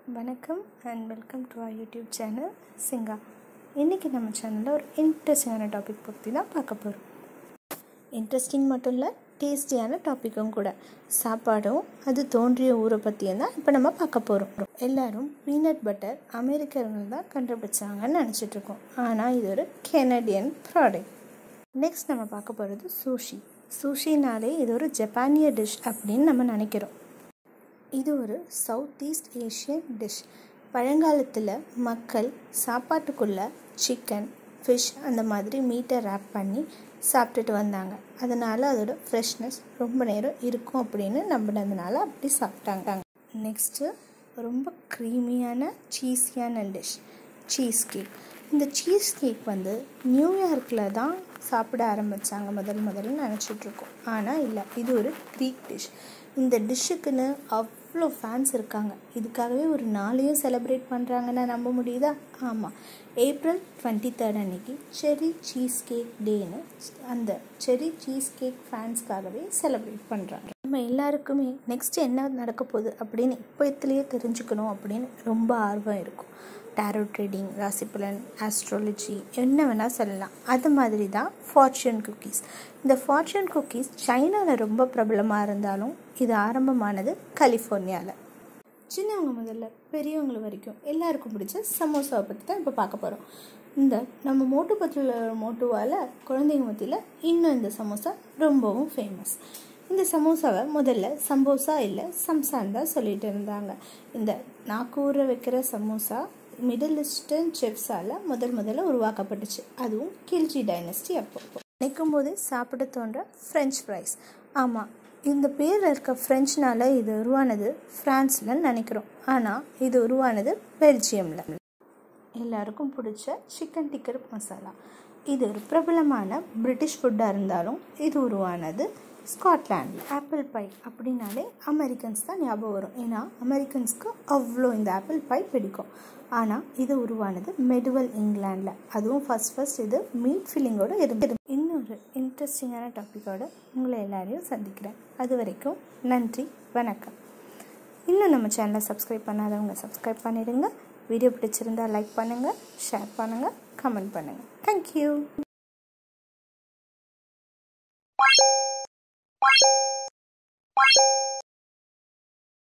வணக்கம் and welcome to our YouTube channel Singa இன்றைக்கி நம்ம சேனலில் ஒரு இன்ட்ரெஸ்டிங்கான டாபிக் பற்றி தான் பார்க்க போகிறோம் இன்ட்ரெஸ்டிங் மட்டும் இல்லை டேஸ்டியான டாப்பிக்கும் கூட சாப்பாடும் அது தோன்றிய ஊரை பற்றியும் தான் இப்போ நம்ம பார்க்க போகிறோம் எல்லாரும் பீனட் பட்டர் அமெரிக்கர்கள் தான் கண்டுபிடிச்சாங்கன்னு நினச்சிட்ருக்கோம் ஆனால் இது ஒரு கெனடியன் ப்ராடக்ட் நெக்ஸ்ட் நம்ம பார்க்க போகிறது சூஷி சூஷினாலே இது ஒரு ஜப்பானிய டிஷ் அப்படின்னு நம்ம நினைக்கிறோம் இது ஒரு சவுத் ஈஸ்ட் ஏஷியன் டிஷ் பழங்காலத்தில் மக்கள் சாப்பாட்டுக்குள்ளே சிக்கன் ஃபிஷ் அந்த மாதிரி மீட்டை ரேப் பண்ணி சாப்பிட்டுட்டு வந்தாங்க அதனால் அதோட ஃப்ரெஷ்னஸ் ரொம்ப நேரம் இருக்கும் அப்படின்னு நம்பினதுனால அப்படி சாப்பிட்டாங்க நெக்ஸ்ட்டு ரொம்ப க்ரீமியான சீஸியான டிஷ் சீஸ் கேக் இந்த சீஸ் கேக் வந்து நியூயார்க்கில் தான் சாப்பிட ஆரம்பித்தாங்க முதல் முதல்ல நினச்சிட்ருக்கோம் ஆனால் இல்லை இது ஒரு க்ரீக் டிஷ் இந்த டிஷ்ஷுக்குன்னு அவ்வளோ ஃபேன்ஸ் இருக்காங்க இதுக்காகவே ஒரு நாளையும் செலிப்ரேட் பண்ணுறாங்கன்னா நம்ப முடியுதா ஆமாம் ஏப்ரல் டுவெண்ட்டி தேர்ட் அன்னைக்கு செரி சீஸ் கேக் டேன்னு அந்த செரி சீஸ் கேக் ஃபேன்ஸ்க்காகவே செலிப்ரேட் பண்ணுறாங்க நம்ம எல்லாருக்குமே நெக்ஸ்ட் என்ன நடக்க போகுது அப்படின்னு இப்போத்துலேயே தெரிஞ்சுக்கணும் அப்படின்னு ரொம்ப ஆர்வம் இருக்கும் டேரோ ட்ரேடிங் ராசிபலன் ஆஸ்ட்ராலஜி என்ன வேணால் சொல்லலாம் அது மாதிரி தான் ஃபார்ச்சூன் குக்கீஸ் இந்த ஃபார்ச்சூன் குக்கீஸ் சைனாவில் ரொம்ப பிரபலமாக இருந்தாலும் இது ஆரம்பமானது கலிஃபோர்னியாவில் சின்னவங்க முதல்ல பெரியவங்க வரைக்கும் எல்லாருக்கும் பிடிச்ச சமோசாவை பற்றி தான் இப்போ பார்க்க போகிறோம் இந்த நம்ம மோட்டு பத்தில் மோட்டுவால் குழந்தைங்க மத்தியில் இன்னும் இந்த சமோசா ரொம்பவும் ஃபேமஸ் இந்த சமோசாவை முதல்ல சம்போசா இல்லை சம்சான் தான் சொல்லிட்டு இருந்தாங்க இந்த நாக்கூர வைக்கிற சமோசா மிடில் ஈஸ்டர்ன் செஃப்ஸால் முதல் முதல்ல உருவாக்கப்பட்டுச்சு அதுவும் கில்ஜி டைனஸ்டி அப்போ நிற்கும் போதே சாப்பிட தோன்ற ஃப்ரெஞ்ச் ஃப்ரைஸ் ஆமாம் இந்த பேரில் இருக்க ஃப்ரெஞ்ச்னால இது உருவானது ஃப்ரான்ஸில் நினைக்கிறோம் ஆனால் இது உருவானது பெல்ஜியமில் எல்லாருக்கும் பிடிச்ச சிக்கன் டிக்கர் மசாலா இது ஒரு பிரபலமான பிரிட்டிஷ் ஃபுட்டாக இருந்தாலும் இது உருவானது ஸ்காட்லாண்டில் ஆப்பிள் பை அப்படின்னாலே அமெரிக்கன்ஸ் தான் ஞாபகம் வரும் ஏன்னா அமெரிக்கன்ஸ்க்கு அவ்வளோ இந்த ஆப்பிள் பை பிடிக்கும் ஆனால் இது உருவானது மெடுவல் இங்கிலாண்டில் அதுவும் ஃபஸ்ட் ஃபஸ்ட் இது மீட் ஃபில்லிங்கோடு இருந்தது இன்னொரு இன்ட்ரெஸ்டிங்கான டாப்பிக்கோடு உங்களை எல்லாரையும் சந்திக்கிறேன் அது வரைக்கும் நன்றி வணக்கம் இன்னும் நம்ம சேனலை சப்ஸ்கிரைப் பண்ணாதவங்க சப்ஸ்கிரைப் பண்ணிடுங்க வீடியோ பிடிச்சிருந்தா லைக் பண்ணுங்கள் ஷேர் பண்ணுங்கள் கமெண்ட் பண்ணுங்கள் தேங்க்யூ